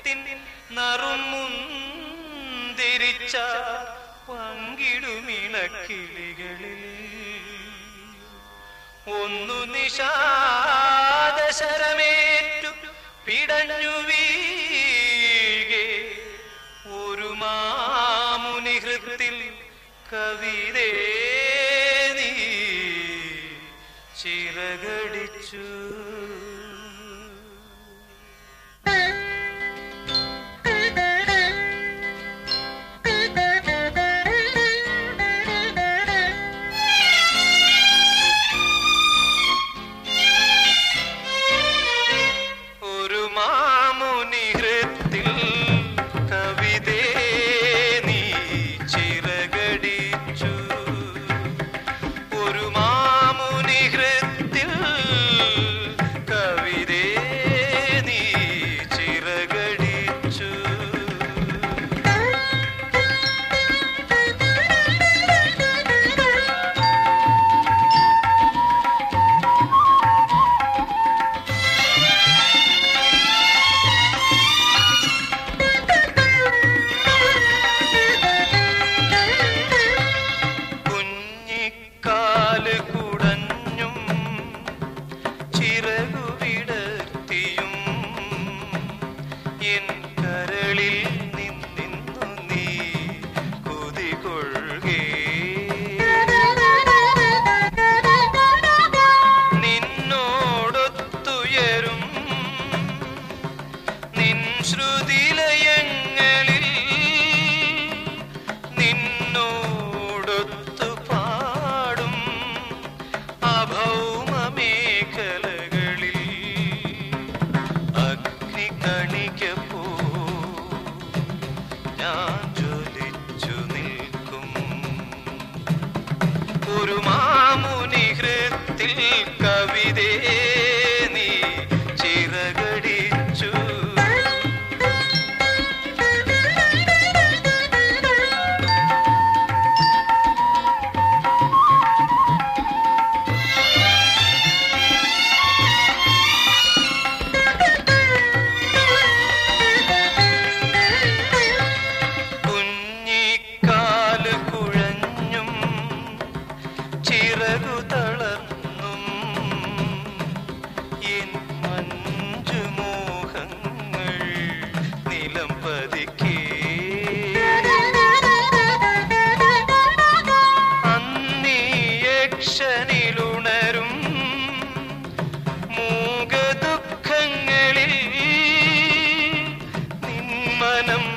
സ്നേഹത്തിൻ നറുമുന്തിരിച്ച പങ്കിടുമിണക്കിളികളിൽ ഒന്നു നിഷാദശരമേറ്റു പിടഞ്ഞു വീഴെ ഒരു മാമുനി ഹൃത്തിൽ കവിതേ നീ ചിറകടിച്ചു ഒരു മാമുനി ഹൃത്തിൽ കവിതേ നീ ചിറകടിച്ചു ഒരു മാമുനി ഹൃത്തിൽ കവിതേ നീ ചിറകടിച്ചു കുഞ്ഞിക്കാല് കുടഞ്ഞും ചിറകുവിടത്തിയും എൻ കരളിൽ നിന്നിന്നു നീ കുതികൊള്ളുകേ നിന്നോടൊത്തുയരും നിൻ ശ്രുതിലയങ്ങളിൽ നിന്നോടൊത്തു പാടും അഭൗമ മേഖലകളിൽ അഗ്നി കണിക്കപ്പോ ഞാൻ ജ്വലിച്ചു നിൽക്കും ഒരു മാമുനി ഹൃത്തിൽ കവിതേ നീ ചിറകടിച്ചു കുഞ്ഞിക്കാല് കുഴഞ്ഞും ചിറകു തളർന്നും എൻ മഞ്ജുമോഹങ്ങൾ നിലം പതിക്കേ അന്നീ യക്ഷനിലുണരും മൂകദുഃഖങ്ങളിൽ നിന്മനം